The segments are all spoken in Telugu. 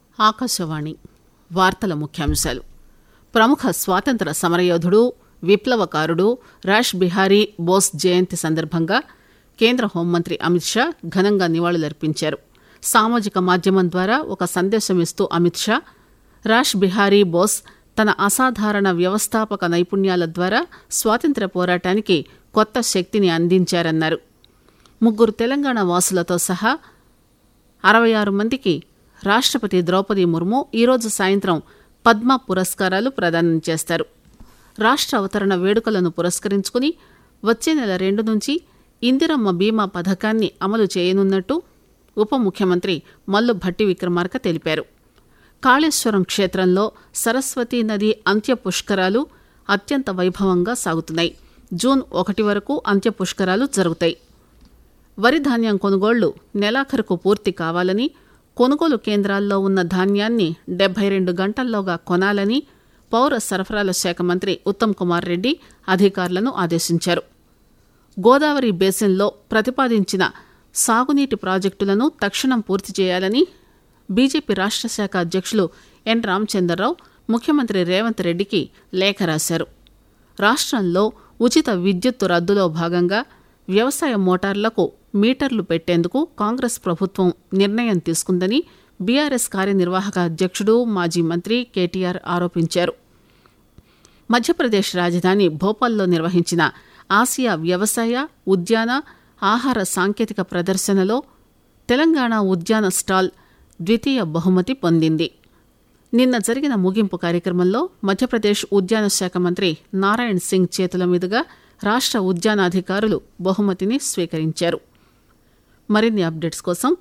ఆకాశవాణి వార్తల ముఖ్యాంశాలు ప్రముఖ స్వాతంత్ర సమరయోధుడు విప్లవకారుడు రాష్ బిహారీ బోస్ జయంతి సందర్భంగా కేంద్ర హోంమంత్రి అమిత్ షా ఘనంగా నివాళులర్పించారు సామాజిక మాధ్యమం ద్వారా ఒక సందేశం ఇస్తూ అమిత్ షా రాష్ బిహారీ బోస్ తన అసాధారణ వ్యవస్థాపక నైపుణ్యాల ద్వారా స్వాతంత్ర్య పోరాటానికి కొత్త శక్తిని అందించారన్నారు ముగ్గురు తెలంగాణ వాసులతో సహా అరవై ఆరు మందికి రాష్ట్రపతి ద్రౌపది ముర్ము ఈరోజు సాయంత్రం పద్మ పురస్కారాలు ప్రదానం చేస్తారు రాష్ట్ర అవతరణ వేడుకలను పురస్కరించుకుని వచ్చే నెల రెండు నుంచి ఇందిరమ్మ బీమా పథకాన్ని అమలు చేయనున్నట్టు ఉప ముఖ్యమంత్రి మల్లు భట్టి విక్రమార్క తెలిపారు కాళేశ్వరం క్షేత్రంలో సరస్వతీ నది అంత్య పుష్కరాలు అత్యంత వైభవంగా సాగుతున్నాయి జూన్ ఒకటి వరకు అంత్య పుష్కరాలు జరుగుతాయి వరి ధాన్యం కొనుగోళ్లు నెలాఖరుకు పూర్తి కావాలని కొనుగోలు కేంద్రాల్లో ఉన్న ధాన్యాన్ని డెబ్బై రెండు గంటల్లోగా కొనాలని పౌర సరఫరాల శాఖ మంత్రి ఉత్తమ్ కుమార్ రెడ్డి అధికారులను ఆదేశించారు గోదావరి బేసిన్లో ప్రతిపాదించిన సాగునీటి ప్రాజెక్టులను తక్షణం పూర్తి చేయాలని బీజేపీ రాష్ట్ర శాఖ అధ్యక్షులు ఎన్ రామచంద్రరావు ముఖ్యమంత్రి రేవంత్ రెడ్డికి లేఖ రాశారు రాష్ట్రంలో ఉచిత విద్యుత్తు రద్దులో భాగంగా వ్యవసాయ మోటార్లకు మీటర్లు పెట్టేందుకు కాంగ్రెస్ ప్రభుత్వం నిర్ణయం తీసుకుందని బీఆర్ఎస్ కార్యనిర్వాహక అధ్యక్షుడు మాజీ మంత్రి కేటీఆర్ ఆరోపించారు మధ్యప్రదేశ్ రాజధాని భోపాల్లో నిర్వహించిన ఆసియా వ్యవసాయ ఉద్యాన ఆహార సాంకేతిక ప్రదర్శనలో తెలంగాణ ఉద్యాన స్టాల్ ద్వితీయ బహుమతి పొందింది నిన్న జరిగిన ముగింపు కార్యక్రమంలో మధ్యప్రదేశ్ ఉద్యాన శాఖ మంత్రి నారాయణ్ సింగ్ చేతుల మీదుగా రాష్ట్ర ఉద్యానాధికారులు బహుమతిని స్వీకరించారు మరిన్ని అప్డేట్స్ కోసం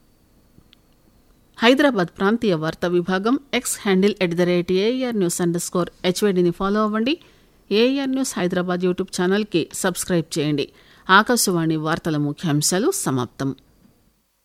హైదరాబాద్ ప్రాంతీయ వార్తా విభాగం X handle at the rate air news underscore హెచ్వైడిని ఫాలో అవ్వండి ఏఆర్ న్యూస్ హైదరాబాద్ యూట్యూబ్ ఛానల్కి సబ్స్క్రైబ్ చేయండి ఆకాశవాణి వార్తల ముఖ్యాంశాలు సమాప్తం